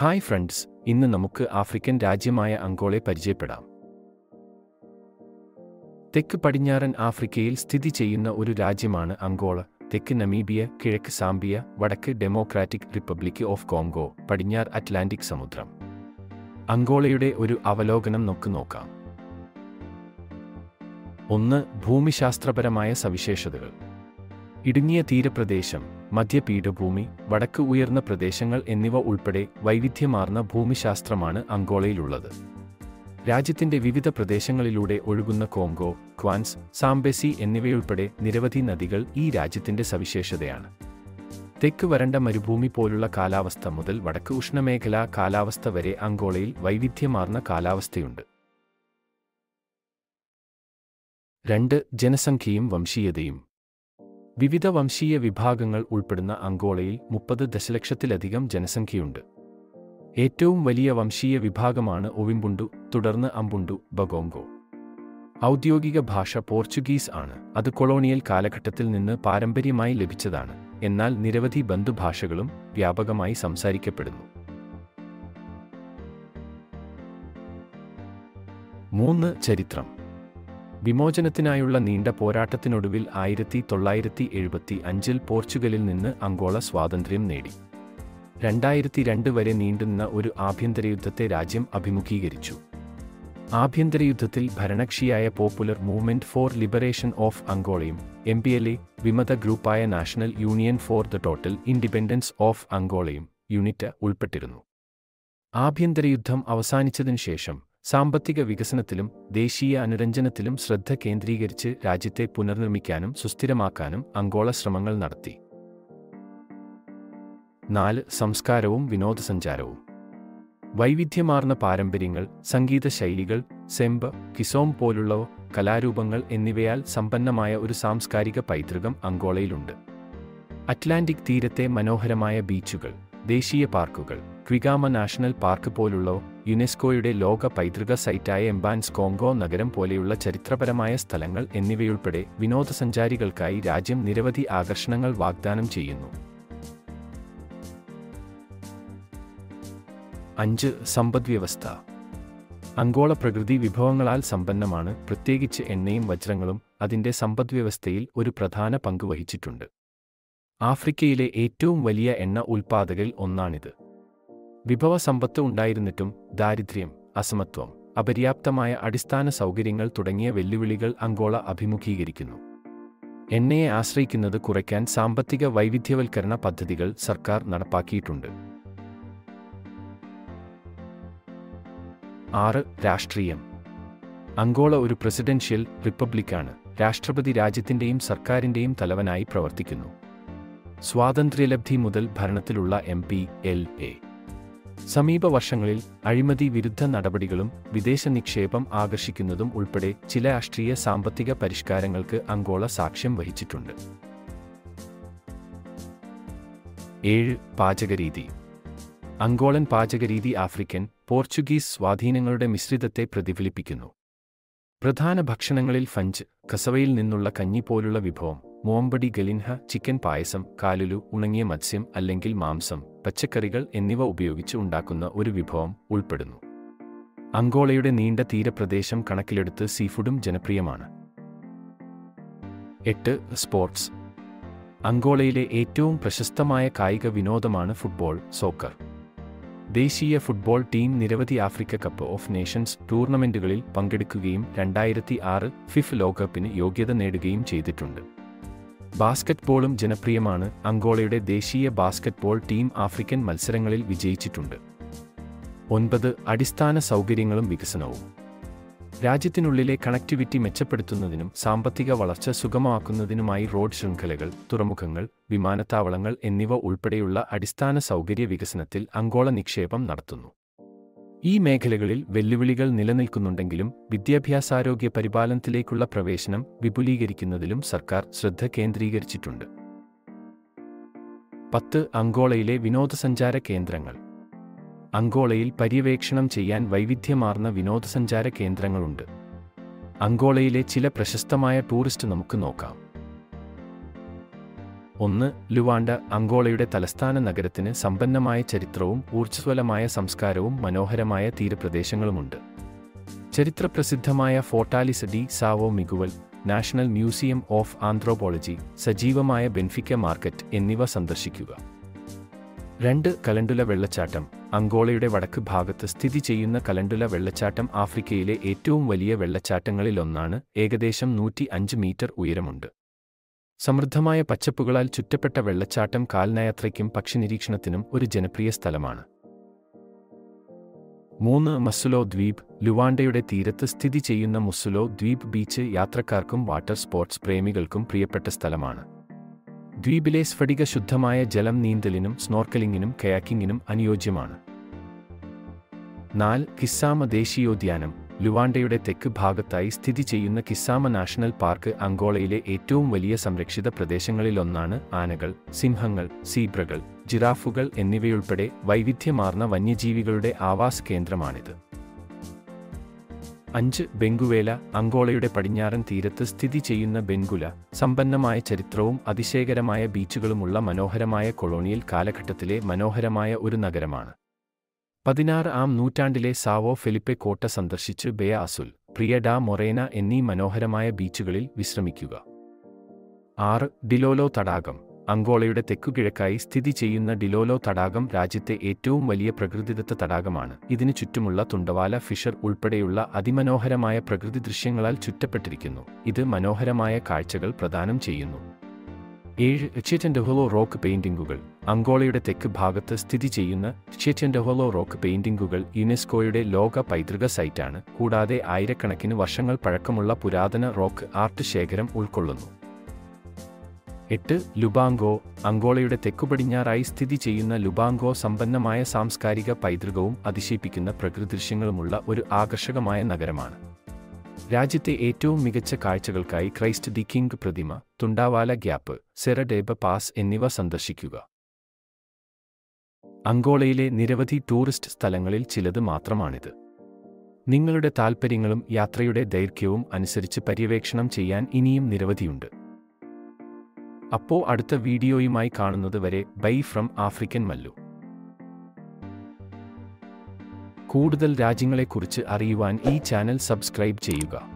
hi friends ഇന്ന് നമുക്ക് African രാജ്യമായ അങ്കോളെ പരിചയപ്പെടാം തെക്ക് പടിഞ്ഞാറൻ ആഫ്രിക്കയിൽ സ്ഥിതി ചെയ്യുന്ന ഒരു രാജ്യമാണ് അങ്കോള തെക്ക് നമീബിയ കിഴക്ക് സാംബിയ വടക്ക് ഡെമോക്രാറ്റിക് റിപ്പബ്ലിക് ഓഫ് കോങ്കോ പടിഞ്ഞാറ് അറ്റ്ലാന്റിക് സമുദ്രം അങ്കോളയുടെ ഒരു അവലോകനം നമുക്ക് നോക്കാം ഒന്ന് ഭൂമിശാസ്ത്രപരമായ സവിശേഷതകൾ ഇടുങ്ങിയ തീരപ്രദേശം മധ്യപീഠഭൂമി വടക്ക് ഉയർന്ന പ്രദേശങ്ങൾ എന്നിവ ഉൾപ്പെടെ വൈവിധ്യമാർന്ന ഭൂമിശാസ്ത്രമാണ് അങ്കോളയിലുള്ളത് രാജ്യത്തിന്റെ വിവിധ പ്രദേശങ്ങളിലൂടെ ഒഴുകുന്ന കോങ്കോ ക്വാൻസ് സാംബെസി എന്നിവയുൾപ്പെടെ നിരവധി നദികൾ ഈ രാജ്യത്തിന്റെ സവിശേഷതയാണ് തെക്ക് വരണ്ട മരുഭൂമി പോലുള്ള കാലാവസ്ഥ മുതൽ വടക്ക് ഉഷ്ണമേഖലാ കാലാവസ്ഥ വരെ അങ്കോളയിൽ വൈവിധ്യമാർന്ന കാലാവസ്ഥയുണ്ട് രണ്ട് ജനസംഖ്യയും വംശീയതയും വിവിധ വംശീയ വിഭാഗങ്ങൾ ഉൾപ്പെടുന്ന അങ്കോളയിൽ മുപ്പത് ദശലക്ഷത്തിലധികം ജനസംഖ്യയുണ്ട് ഏറ്റവും വലിയ വംശീയ വിഭാഗമാണ് ഒവിമ്പുണ്ടു തുടർന്ന് അമ്പുണ്ടു ബഗോങ്കോ ഔദ്യോഗിക ഭാഷ പോർച്ചുഗീസ് ആണ് അത് കൊളോണിയൽ കാലഘട്ടത്തിൽ നിന്ന് പാരമ്പര്യമായി ലഭിച്ചതാണ് എന്നാൽ നിരവധി ബന്ധുഭാഷകളും വ്യാപകമായി സംസാരിക്കപ്പെടുന്നു മൂന്ന് ചരിത്രം വിമോചനത്തിനായുള്ള നീണ്ട പോരാട്ടത്തിനൊടുവിൽ ആയിരത്തി തൊള്ളായിരത്തി എഴുപത്തി അഞ്ചിൽ പോർച്ചുഗലിൽ നിന്ന് അങ്കോള സ്വാതന്ത്ര്യം നേടി രണ്ടായിരത്തി രണ്ട് വരെ നീണ്ടുനിന്ന ഒരു ആഭ്യന്തര യുദ്ധത്തെ രാജ്യം അഭിമുഖീകരിച്ചു ആഭ്യന്തര യുദ്ധത്തിൽ ഭരണകക്ഷിയായ Popular Movement for Liberation of അങ്കോളയും എം പി എൽ എ വിമത ഗ്രൂപ്പായ National Union for the Total Independence of അങ്കോളയും യൂണിറ്റ് ഉൾപ്പെട്ടിരുന്നു ആഭ്യന്തര യുദ്ധം അവസാനിച്ചതിനു ശേഷം സാമ്പത്തിക വികസനത്തിലും ദേശീയ അനുരഞ്ജനത്തിലും ശ്രദ്ധ കേന്ദ്രീകരിച്ച് രാജ്യത്തെ പുനർനിർമ്മിക്കാനും സുസ്ഥിരമാക്കാനും അങ്കോള ശ്രമങ്ങൾ നടത്തി നാല് സംസ്കാരവും വിനോദസഞ്ചാരവും വൈവിധ്യമാർന്ന പാരമ്പര്യങ്ങൾ സംഗീത ശൈലികൾ സെമ്പ് കിസോം പോലുള്ളവ കലാരൂപങ്ങൾ എന്നിവയാൽ സമ്പന്നമായ ഒരു സാംസ്കാരിക പൈതൃകം അങ്കോളയിലുണ്ട് അറ്റ്ലാന്റിക് തീരത്തെ മനോഹരമായ ബീച്ചുകൾ ദേശീയ പാർക്കുകൾ ക്വിഗാമ നാഷണൽ പാർക്ക് പോലുള്ളവ യുനെസ്കോയുടെ ലോക പൈതൃക സൈറ്റായ എംബാൻസ് കോങ്കോ നഗരം പോലെയുള്ള ചരിത്രപരമായ സ്ഥലങ്ങൾ എന്നിവയുൾപ്പെടെ വിനോദസഞ്ചാരികൾക്കായി രാജ്യം നിരവധി ആകർഷണങ്ങൾ വാഗ്ദാനം ചെയ്യുന്നു അഞ്ച് സമ്പദ്വ്യവസ്ഥ അങ്കോള പ്രകൃതി വിഭവങ്ങളാൽ സമ്പന്നമാണ് പ്രത്യേകിച്ച് എണ്ണയും വജ്രങ്ങളും അതിന്റെ സമ്പദ്വ്യവസ്ഥയിൽ ഒരു പ്രധാന പങ്ക് വഹിച്ചിട്ടുണ്ട് ആഫ്രിക്കയിലെ ഏറ്റവും വലിയ എണ്ണ ഉൽപ്പാദകരിൽ ഒന്നാണിത് വിഭവ സമ്പത്ത് ഉണ്ടായിരുന്നിട്ടും ദാരിദ്ര്യം അസമത്വം അപര്യാപ്തമായ അടിസ്ഥാന സൗകര്യങ്ങൾ തുടങ്ങിയ വെല്ലുവിളികൾ അങ്കോള അഭിമുഖീകരിക്കുന്നു എണ്ണയെ ആശ്രയിക്കുന്നത് കുറയ്ക്കാൻ സാമ്പത്തിക വൈവിധ്യവൽക്കരണ പദ്ധതികൾ സർക്കാർ നടപ്പാക്കിയിട്ടുണ്ട് ആറ് രാഷ്ട്രീയം അങ്കോള ഒരു പ്രസിഡൻഷ്യൽ റിപ്പബ്ലിക്കാണ് രാഷ്ട്രപതി രാജ്യത്തിന്റെയും സർക്കാരിന്റെയും തലവനായി പ്രവർത്തിക്കുന്നു സ്വാതന്ത്ര്യലബ്ധി മുതൽ ഭരണത്തിലുള്ള എം പി എൽ എ സമീപ വർഷങ്ങളിൽ അഴിമതി വിരുദ്ധ നടപടികളും വിദേശ നിക്ഷേപം ആകർഷിക്കുന്നതും ഉൾപ്പെടെ ചില രാഷ്ട്രീയ സാമ്പത്തിക പരിഷ്കാരങ്ങൾക്ക് അങ്കോള സാക്ഷ്യം വഹിച്ചിട്ടുണ്ട് ഏഴ് പാചകരീതി അങ്കോളൻ പാചകരീതി ആഫ്രിക്കൻ പോർച്ചുഗീസ് സ്വാധീനങ്ങളുടെ മിശ്രിതത്തെ പ്രതിഫലിപ്പിക്കുന്നു പ്രധാന ഭക്ഷണങ്ങളിൽ ഫഞ്ച് കസവയിൽ നിന്നുള്ള കഞ്ഞി പോലുള്ള വിഭവം മോമ്പടി ഗലിൻഹ ചിക്കൻ പായസം കാലുലു ഉണങ്ങിയ മത്സ്യം അല്ലെങ്കിൽ മാംസം പച്ചക്കറികൾ എന്നിവ ഉപയോഗിച്ച് ഉണ്ടാക്കുന്ന ഒരു വിഭവം ഉൾപ്പെടുന്നു അങ്കോളയുടെ നീണ്ട തീരപ്രദേശം കണക്കിലെടുത്ത് സീഫുഡും ജനപ്രിയമാണ് എട്ട് സ്പോർട്സ് അങ്കോളയിലെ ഏറ്റവും പ്രശസ്തമായ കായിക വിനോദമാണ് ഫുട്ബോൾ സോക്കർ ദേശീയ ഫുട്ബോൾ ടീം നിരവധി ആഫ്രിക്ക കപ്പ് ഓഫ് നേഷൻസ് ടൂർണമെന്റുകളിൽ പങ്കെടുക്കുകയും രണ്ടായിരത്തി ആറ് ഫിഫ് ലോകകപ്പിന് യോഗ്യത നേടുകയും ചെയ്തിട്ടുണ്ട് ബാസ്കറ്റ്ബോളും ജനപ്രിയമാണ് അങ്കോളയുടെ ദേശീയ ബാസ്കറ്റ്ബോൾ ടീം ആഫ്രിക്കൻ മത്സരങ്ങളിൽ വിജയിച്ചിട്ടുണ്ട് ഒൻപത് അടിസ്ഥാന സൗകര്യങ്ങളും വികസനവും രാജ്യത്തിനുള്ളിലെ കണക്ടിവിറ്റി മെച്ചപ്പെടുത്തുന്നതിനും സാമ്പത്തിക വളർച്ച സുഗമമാക്കുന്നതിനുമായി റോഡ് ശൃംഖലകൾ തുറമുഖങ്ങൾ വിമാനത്താവളങ്ങൾ എന്നിവ ഉൾപ്പെടെയുള്ള അടിസ്ഥാന സൗകര്യ വികസനത്തിൽ അങ്കോള നിക്ഷേപം നടത്തുന്നു ഈ മേഖലകളിൽ വെല്ലുവിളികൾ നിലനിൽക്കുന്നുണ്ടെങ്കിലും വിദ്യാഭ്യാസാരോഗ്യ പരിപാലനത്തിലേക്കുള്ള പ്രവേശനം വിപുലീകരിക്കുന്നതിലും സർക്കാർ ശ്രദ്ധ കേന്ദ്രീകരിച്ചിട്ടുണ്ട് പത്ത് അങ്കോളയിലെ വിനോദസഞ്ചാര കേന്ദ്രങ്ങൾ അങ്കോളയിൽ പര്യവേക്ഷണം ചെയ്യാൻ വൈവിധ്യമാർന്ന വിനോദസഞ്ചാര കേന്ദ്രങ്ങളുണ്ട് അങ്കോളയിലെ ചില പ്രശസ്തമായ ടൂറിസ്റ്റ് നമുക്ക് നോക്കാം ഒന്ന് ലുവാണ്ട അങ്കോളയുടെ തലസ്ഥാന നഗരത്തിന് സമ്പന്നമായ ചരിത്രവും ഊർജ്ജസ്വലമായ സംസ്കാരവും മനോഹരമായ തീരപ്രദേശങ്ങളുമുണ്ട് ചരിത്രപ്രസിദ്ധമായ Fortaleza de Sao Miguel National Museum of Anthropology സജീവമായ ബെൻഫിക്ക മാർക്കറ്റ് എന്നിവ സന്ദർശിക്കുക രണ്ട് കലണ്ടുല വെള്ളച്ചാട്ടം അങ്കോളയുടെ വടക്ക് ഭാഗത്ത് സ്ഥിതി ചെയ്യുന്ന കലണ്ടുല വെള്ളച്ചാട്ടം ആഫ്രിക്കയിലെ ഏറ്റവും വലിയ വെള്ളച്ചാട്ടങ്ങളിലൊന്നാണ് ഏകദേശം നൂറ്റി അഞ്ച് മീറ്റർ ഉയരമുണ്ട് സമൃദ്ധമായ പച്ചപ്പുകളാൽ ചുറ്റപ്പെട്ട വെള്ളച്ചാട്ടം കാൽനയാത്രയ്ക്കും പക്ഷിനിരീക്ഷണത്തിനും ഒരു ജനപ്രിയ സ്ഥലമാണ് മൂന്ന് മസുലോ ദ്വീപ് ലുവാണ്ടയുടെ തീരത്ത് സ്ഥിതി ചെയ്യുന്ന മുസുലോ ദ്വീപ് ബീച്ച് യാത്രക്കാർക്കും വാട്ടർ സ്പോർട്സ് പ്രേമികൾക്കും പ്രിയപ്പെട്ട സ്ഥലമാണ് ദ്വീപിലെ സ്ഫടിക ശുദ്ധമായ ജലം നീന്തലിനും സ്നോർക്കലിംഗിനും കയാക്കിങ്ങിനും അനുയോജ്യമാണ് നാല് കിസ്സാമ ദേശീയോദ്യാനം ലുവാണ്ടയുടെ തെക്ക് ഭാഗത്തായി സ്ഥിതി ചെയ്യുന്ന കിസ്സാമ നാഷണൽ പാർക്ക് അങ്കോളയിലെ ഏറ്റവും വലിയ സംരക്ഷിത പ്രദേശങ്ങളിലൊന്നാണ് ആനകൾ സിംഹങ്ങൾ സീബ്രകൾ ജിറാഫുകൾ എന്നിവയുൾപ്പെടെ വൈവിധ്യമാർന്ന വന്യജീവികളുടെ ആവാസ കേന്ദ്രമാണിത് അഞ്ച് ബെങ്കുവേല അങ്കോളയുടെ പടിഞ്ഞാറൻ തീരത്ത് സ്ഥിതി ചെയ്യുന്ന ബെൻഗുല സമ്പന്നമായ ചരിത്രവും അതിശയകരമായ ബീച്ചുകളുമുള്ള മനോഹരമായ കൊളോണിയൽ കാലഘട്ടത്തിലെ മനോഹരമായ ഒരു നഗരമാണ് പതിനാറ് ആം നൂറ്റാണ്ടിലെ സാവോ ഫെലിപ്പെ കോട്ട സന്ദർശിച്ച് ബെയ അസുൽ പ്രിയ ഡാ മൊറേന എന്നീ മനോഹരമായ ബീച്ചുകളിൽ വിശ്രമിക്കുക ആറ് ഡിലോലോ തടാകം അങ്കോളയുടെ തെക്കുകിഴക്കായി സ്ഥിതി ചെയ്യുന്ന ഡിലോലോ തടാകം രാജ്യത്തെ ഏറ്റവും വലിയ പ്രകൃതിദത്ത തടാകമാണ് ഇതിനു ചുറ്റുമുള്ള തുണ്ടവാല ഫിഷർ ഉൾപ്പെടെയുള്ള അതിമനോഹരമായ പ്രകൃതി ദൃശ്യങ്ങളാൽ ചുറ്റപ്പെട്ടിരിക്കുന്നു ഇത് മനോഹരമായ കാഴ്ചകൾ പ്രദാനം ചെയ്യുന്നു ഏഴ് ചിയറ്റൻഡഹോളോ റോക്ക് പെയിന്റിംഗുകൾ അങ്കോളയുടെ തെക്ക് ഭാഗത്ത് സ്ഥിതി ചെയ്യുന്ന ചിയറ്റൻഡഹോളോ റോക്ക് പെയിന്റിംഗുകൾ യുനെസ്കോയുടെ ലോക പൈതൃക സൈറ്റാണ് കൂടാതെ ആയിരക്കണക്കിന് വർഷങ്ങൾ പഴക്കമുള്ള പുരാതന റോക്ക് ആർട്ട് ശേഖരം ഉൾക്കൊള്ളുന്നു എട്ട് ലുബാങ്കോ അങ്കോളയുടെ തെക്കുപടിഞ്ഞാറായി സ്ഥിതി ചെയ്യുന്ന ലുബാങ്കോ സമ്പന്നമായ സാംസ്കാരിക പൈതൃകവും അതിശയിപ്പിക്കുന്ന പ്രകൃതിദൃശ്യങ്ങളുമുള്ള ഒരു ആകർഷകമായ നഗരമാണ് രാജ്യത്തെ ഏറ്റവും മികച്ച കാഴ്ചകൾക്കായി ക്രൈസ്റ്റ് ദി കിങ് പ്രതിമ തുണ്ടാവാല ഗ്യാപ്പ് സെറഡേബ പാസ് എന്നിവ സന്ദർശിക്കുക അങ്കോളയിലെ നിരവധി ടൂറിസ്റ്റ് സ്ഥലങ്ങളിൽ ചിലത് മാത്രമാണിത് നിങ്ങളുടെ താൽപ്പര്യങ്ങളും യാത്രയുടെ ദൈർഘ്യവും അനുസരിച്ച് പര്യവേക്ഷണം ചെയ്യാൻ ഇനിയും നിരവധിയുണ്ട് അപ്പോ അടുത്ത വീഡിയോയുമായി കാണുന്നത് വരെ ബൈ ഫ്രം ആഫ്രിക്കൻ മല്ലു കൂടുതൽ രാജ്യങ്ങളെക്കുറിച്ച് അറിയുവാൻ ഈ ചാനൽ സബ്സ്ക്രൈബ് ചെയ്യുക